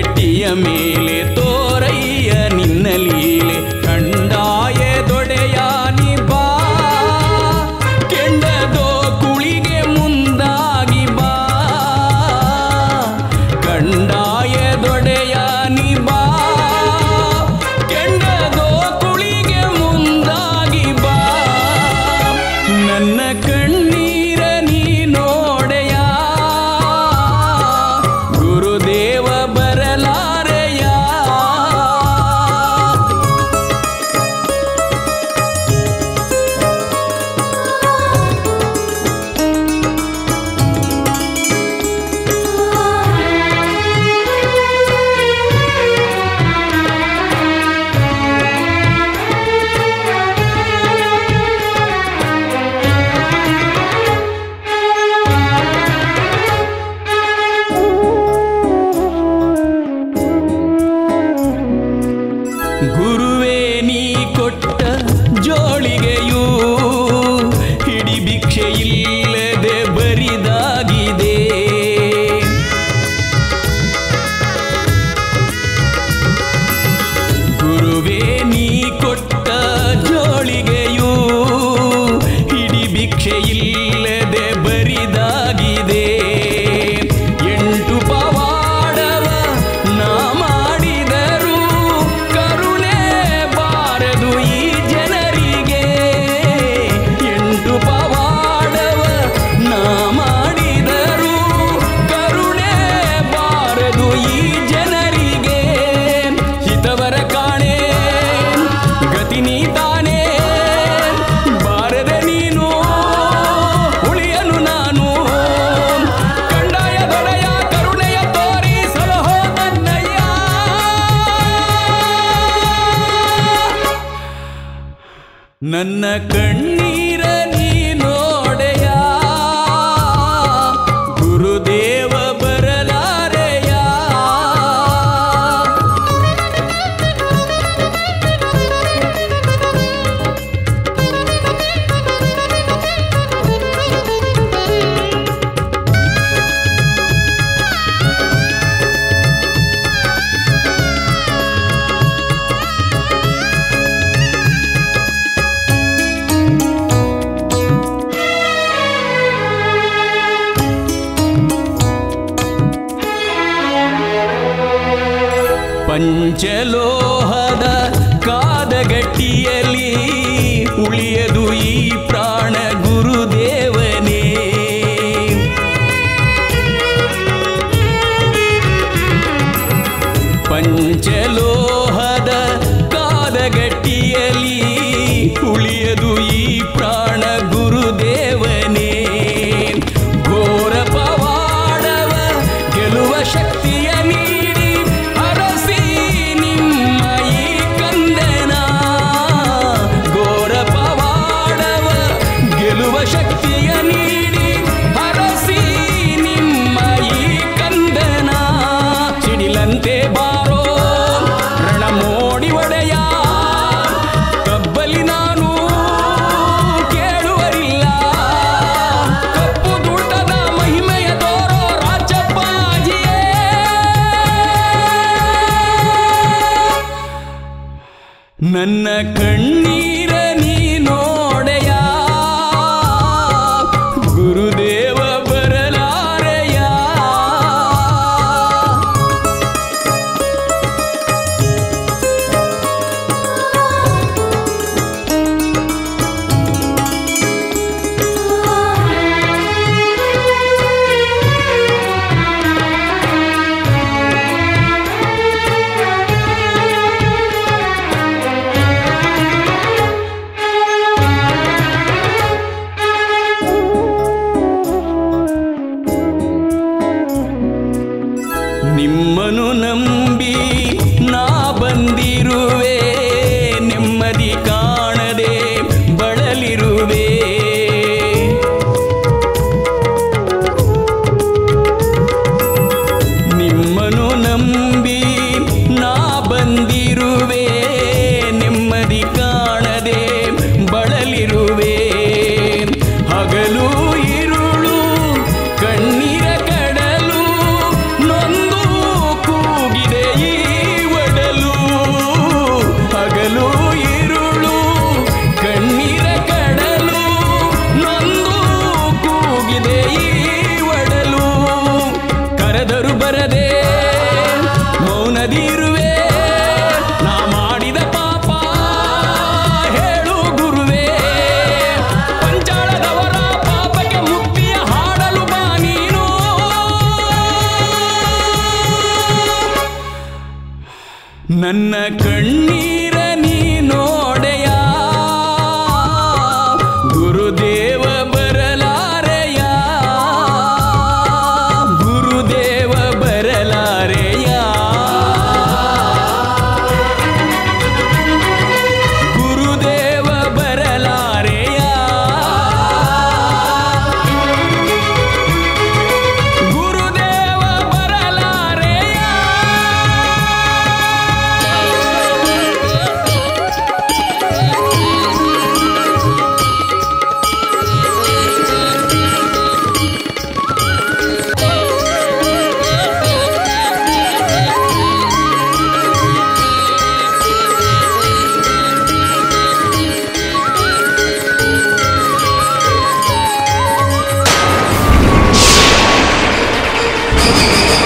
ಗಟ್ಟಿಯ ಮೇಲೆ ತೋರಯ್ಯ ನಿನ್ನ ಲೀಲೆ ಕಂಡಾಯ ದೊಡೆಯ ನಿ ಬಾ ಕೆಂಡದೋ ಕುಳಿಗೆ ಮುಂದಾಗಿ ಬಾ ಕಂಡಾಯ ದೊಡೆಯ ನಿ ಬಾ ಕೆಂಡದೋ ಕುಳಿಗೆ ಮುಂದಾಗಿ ಬಾ ನನ್ನ ಕಣ್ಣೀರ ನೀ ನೋಡೆಯ ಗುರುದೇವ ಬರಲಾರೆಯ ಗುರುವೇ ನೀ ಕೊಟ್ಟ ಜೋಳಿಗೆಯೂ ಹಿಡಿ ಭಿಕ್ಷೆ ಇಲ್ಲದೆ ಬರಿದಾಗಿದೆ ಗುರುವೇ ನೀ ಕೊಟ್ಟ ಜೋಳಿಗೆಯೂ ಹಿಡಿ ಭಿಕ್ಷೆ ಇಲ್ಲದೆ ಬರಿದಾಗಿದೆ ಎಂಟು ಪವಾಡವ ನಾ ಮಾಡಿದರು ಕರುಣೆ ಬಾರದು ಈ ಜನರಿಗೆ ಎಂಟು ಪವಾಡವ ನಾ ಮಾಡಿದರು ಕರುಣೆ ಬಾರದು ಈ ಜನರಿಗೆ ಹಿತವರ ಕಾಣೆ ಗತಿ ನೀ ತಾನೇ ಬಾರದೆ ನೀನು ಉಳಿಯನು ನಾನು ಕಂಡಾಯ ದೊಡೆಯ ಕರುಣೆಯ ತೋರಿ ಸಲಹೋ ನನ್ನಯ್ಯ ನನ್ನ ಕಣ್ಣೀರ ನೀ ನೋಡೆಯ ಗುರುದೇವ ಬರಲಾರೆಯ ಪಂಚಲೋಹದ ಕಾದಗಟ್ಟಿಯಲ್ಲಿ ಉಳಿಯದು ಈ ಪ್ರಾಣ ಗುರುದೇವನೇ ಪಂಚಲೋಹದ ಕಾದಗಟ್ಟಿಯಲ್ಲಿ ಉಳಿಯದು ಈ ಪ್ರಾಣ ಗುರುದೇವನೇ ಘೋರ ಪವಾಡವ ಗೆಲುವ ಶಕ್ತಿಯ ನೀಡಿ ಹರಸಿ ನಿಮ್ಮ ಈ ಕಂದನ ಘೋರ ಪವಾಡವ ಗೆಲುವ ಶಕ್ತಿಯ ನೀಡಿ ಹರಸಿ ನಿಮ್ಮ ಈ ಕಂದನ ಸಿಡಿಲಂತೆ ಬಾರೋ ರಣ ಮೋಡಿ ಒಡೆಯ ಕಬ್ಬಲಿ ನಾನು ಕೇಳುವರಿಲ್ಲ ಕಪ್ಪು ದುಡ್ಡದ ಮಹಿಮೆಯ ತೋರೋ ರಾಜಪ್ಪಾಜಿಯೇ ನನ್ನ ಕಣ್ಣೀರ ನೀ ನೋಡೆಯ ಗುರುದೇವ ಬರಲಾರೆಯ ನಿಮ್ಮನು ನಂಬಿ ನಾ ಬಂದಿರುವೆ ನೆಮ್ಮದಿ ಕಾಣದೆ ಬಳಲಿರುವೆ ನಿಮ್ಮನು ನಂಬಿ ನಾ ಬಂದಿರುವೆ ನೆಮ್ಮದಿ ಕಾಣದೆ ಬಳಲಿರುವೆ ಹಗಲು ಇರುಳು ಕಣ್ಣೀರ ಕಡಲು ನೊಂದು ಕೂಗಿದೆ ನನ್ನ ಕಣ್ಣೀರ ನೀ ನೋಡೆಯ ಗುರುದೇವ ಬರಲಾರೆಯ ಗುರುದೇವ ಬರಲಾರೆಯ ಗುರುದೇವ ಬರಲಾರೆಯ ಗುರುದೇವ ಬರಲಾರೆಯ ಠಠಠಠ